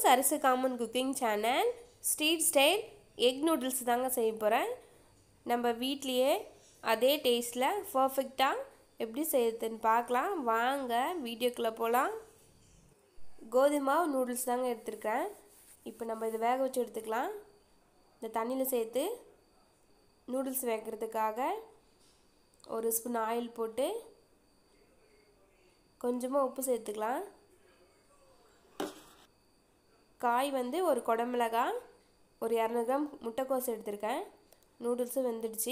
அரசு common cooking channel street style egg noodles தாங்க செய்ய போகிறேன் நம்ம வீட்லேயே அதே டேஸ்ட்டில் பர்ஃபெக்டாக எப்படி செய்யறதுன்னு பார்க்கலாம் வாங்க வீடியோக்குள்ளே போகலாம் கோதுமை நூடுல்ஸ் தாங்க எடுத்திருக்கேன் இப்போ நம்ம இதை வேக வச்சு எடுத்துக்கலாம் இந்த தண்ணியில் சேர்த்து நூடுல்ஸ் வேகிறதுக்காக ஒரு ஸ்பூன் ஆயில் போட்டு கொஞ்சமாக உப்பு சேர்த்துக்கலாம் காய் வந்து ஒரு குடமிளகாய் ஒரு இரநூறு கிராம் முட்டைக்கோஸ் எடுத்திருக்கேன் நூடுல்ஸும் வெந்துடுச்சு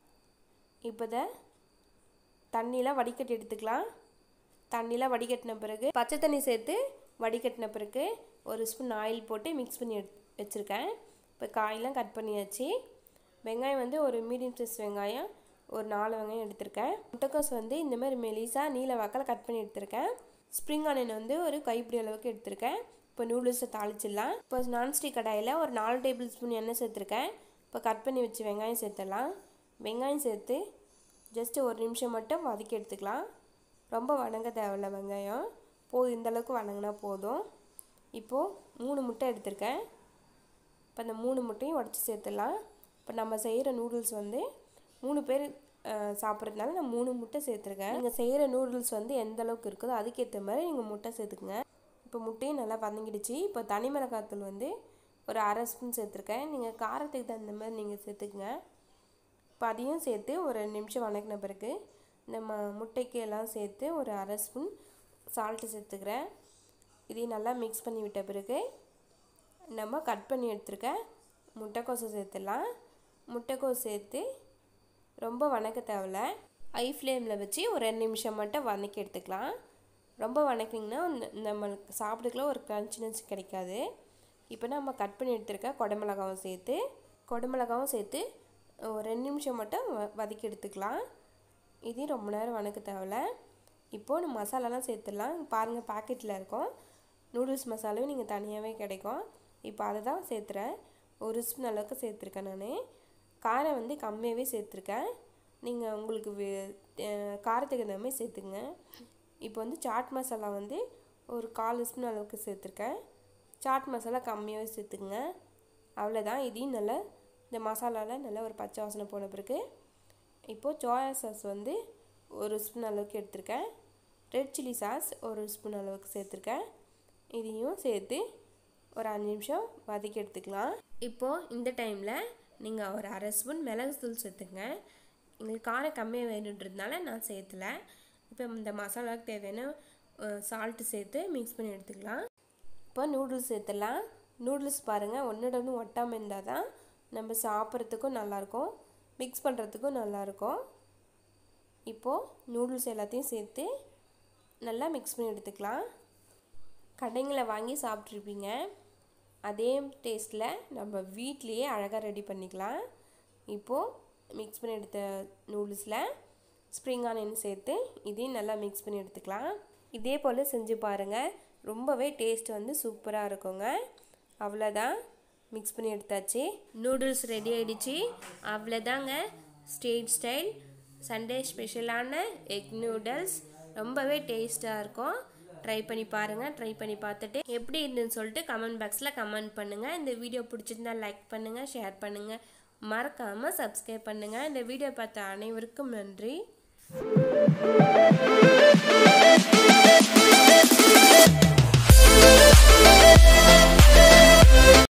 இப்போ இதை தண்ணியில் வடிகட்டி எடுத்துக்கலாம் தண்ணியில் வடிகட்டின பிறகு பச்சை தண்ணி சேர்த்து வடிகட்டின பிறகு ஒரு ஸ்பூன் ஆயில் போட்டு மிக்ஸ் பண்ணி எடு வச்சுருக்கேன் இப்போ காயெலாம் கட் பண்ணியாச்சு வெங்காயம் வந்து ஒரு மீடியம் சைஸ் வெங்காயம் ஒரு நாலு வெங்காயம் எடுத்திருக்கேன் முட்டைக்கோஸ் வந்து இந்த மாதிரி மெலிசாக நீல வாக்கில் கட் பண்ணி எடுத்திருக்கேன் ஸ்ப்ரிங் ஆனியன் வந்து ஒரு கைப்பிடி அளவுக்கு எடுத்திருக்கேன் இப்போ நூடுல்ஸை தாளிச்சிடலாம் இப்போ நான்ஸ்டிக் கடாயில் ஒரு நாலு டேபிள் ஸ்பூன் எண்ணெய் சேர்த்துருக்கேன் இப்போ கட் பண்ணி வச்சு வெங்காயம் சேர்த்துடலாம் வெங்காயம் சேர்த்து ஜஸ்ட்டு ஒரு நிமிஷம் மட்டும் வதக்கி எடுத்துக்கலாம் ரொம்ப வணங்க தேவையில்ல வெங்காயம் போதும் இந்தளவுக்கு வணங்கினா போதும் இப்போது மூணு முட்டை எடுத்திருக்கேன் இப்போ அந்த மூணு முட்டையும் உடச்சி சேர்த்துடலாம் இப்போ நம்ம செய்கிற நூடுல்ஸ் வந்து மூணு பேர் சாப்பிட்றதுனால நான் மூணு முட்டை சேர்த்துருக்கேன் நீங்கள் செய்கிற நூடுல்ஸ் வந்து எந்த அளவுக்கு இருக்குதோ அதுக்கேற்ற மாதிரி நீங்கள் முட்டை சேர்த்துக்குங்க இப்போ முட்டையும் நல்லா வதங்கிடுச்சு இப்போ தனி மிளகாத்தூள் வந்து ஒரு அரை ஸ்பூன் சேர்த்துருக்கேன் நீங்கள் காரத்துக்கு தகுந்த மாதிரி நீங்கள் சேர்த்துக்குங்க இப்போ அதையும் சேர்த்து ஒரு ரெண்டு நிமிஷம் வதக்கின பிறகு இந்த ம முட்டைக்கு எல்லாம் சேர்த்து ஒரு அரை ஸ்பூன் சால்ட்டு சேர்த்துக்கிறேன் இதையும் நல்லா மிக்ஸ் பண்ணி விட்ட பிறகு நம்ம கட் பண்ணி எடுத்துருக்க முட்டைக்கோசை சேர்த்துடலாம் முட்டைக்கோஸ் சேர்த்து ரொம்ப வணக்க தேவையில்ல ஹை ஃப்ளேமில் வச்சு ஒரு ரெண்டு நிமிஷம் மட்டும் வதக்கி எடுத்துக்கலாம் ரொம்ப வணக்கிங்கன்னா நம்மளுக்கு சாப்பிடுக்கல ஒரு கிரன்ச்சினஸ் கிடைக்காது இப்போ நம்ம கட் பண்ணி எடுத்துருக்க குடமிளகாவும் சேர்த்து குடமிளகாவும் சேர்த்து ஒரு ரெண்டு நிமிஷம் மட்டும் வ வதக்கி எடுத்துக்கலாம் இதையும் ரொம்ப நேரம் வணக்க தேவையில்ல இப்போது நம்ம மசாலாலாம் சேர்த்துடலாம் பாருங்கள் பாக்கெட்டில் இருக்கும் நூடுல்ஸ் மசாலாவும் நீங்கள் தனியாகவே கிடைக்கும் இப்போ அதை தான் சேர்த்துறேன் ஒரு ஸ்பூன் அளவுக்கு சேர்த்துருக்கேன் நான் காரம் வந்து கம்மியாகவே சேர்த்துருக்கேன் நீங்கள் உங்களுக்கு காரத்துக்கு தகுந்த மாதிரி சேர்த்துங்க இப்போ வந்து சாட் மசாலா வந்து ஒரு கால் ஸ்பூன் அளவுக்கு சேர்த்துருக்கேன் சாட் மசாலா கம்மியாகவே சேர்த்துக்குங்க அவ்வளோதான் இதையும் நல்லா இந்த மசாலாவில் நல்லா ஒரு பச்சை வாசனை போன பிறகு இப்போது சோயா சாஸ் வந்து ஒரு ஸ்பூன் அளவுக்கு எடுத்திருக்கேன் ரெட் சில்லி சாஸ் ஒரு ஸ்பூன் அளவுக்கு சேர்த்துருக்கேன் இதையும் சேர்த்து ஒரு அஞ்சு நிமிஷம் வதக்கி எடுத்துக்கலாம் இப்போது இந்த டைமில் நீங்கள் ஒரு அரை ஸ்பூன் மிளகுத்தூள் சேர்த்துங்க எங்களுக்கு காரம் கம்மியாக வேணுன்றதுனால நான் சேர்த்துல இப்போ இந்த மசாலாவுக்கு தேவையான சால்ட்டு சேர்த்து மிக்ஸ் பண்ணி எடுத்துக்கலாம் இப்போ நூடுல்ஸ் சேர்த்துடலாம் நூடுல்ஸ் பாருங்கள் ஒன்றோட ஒன்று ஒட்டாமல் இருந்தால் தான் நம்ம சாப்பிட்றதுக்கும் நல்லாயிருக்கும் மிக்ஸ் பண்ணுறதுக்கும் நல்லாயிருக்கும் இப்போது நூடுல்ஸ் எல்லாத்தையும் சேர்த்து நல்லா மிக்ஸ் பண்ணி எடுத்துக்கலாம் கடைங்களை வாங்கி சாப்பிட்ருப்பீங்க அதே டேஸ்ட்டில் நம்ம வீட்லேயே அழகாக ரெடி பண்ணிக்கலாம் இப்போது மிக்ஸ் பண்ணி எடுத்த நூடுல்ஸில் ஸ்ப்ரிங் ஆனியன் சேர்த்து இதையும் நல்லா மிக்ஸ் பண்ணி எடுத்துக்கலாம் இதே போல் செஞ்சு பாருங்கள் ரொம்பவே டேஸ்ட் வந்து சூப்பராக இருக்குங்க அவ்வளோதான் மிக்ஸ் பண்ணி எடுத்தாச்சு நூடுல்ஸ் ரெடி ஆகிடுச்சு அவ்வளோதாங்க ஸ்ட்ரீட் ஸ்டைல் சண்டே ஸ்பெஷலான எக் நூடுல்ஸ் ரொம்பவே டேஸ்ட்டாக இருக்கும் ட்ரை பண்ணி பாருங்கள் ட்ரை பண்ணி பார்த்துட்டு எப்படி இருந்துன்னு சொல்லிட்டு கமெண்ட் பாக்ஸில் கமெண்ட் பண்ணுங்கள் இந்த வீடியோ பிடிச்சிருந்தா லைக் பண்ணுங்கள் ஷேர் பண்ணுங்கள் மறக்காமல் சப்ஸ்கிரைப் பண்ணுங்கள் இந்த வீடியோ பார்த்த அனைவருக்கும் நன்றி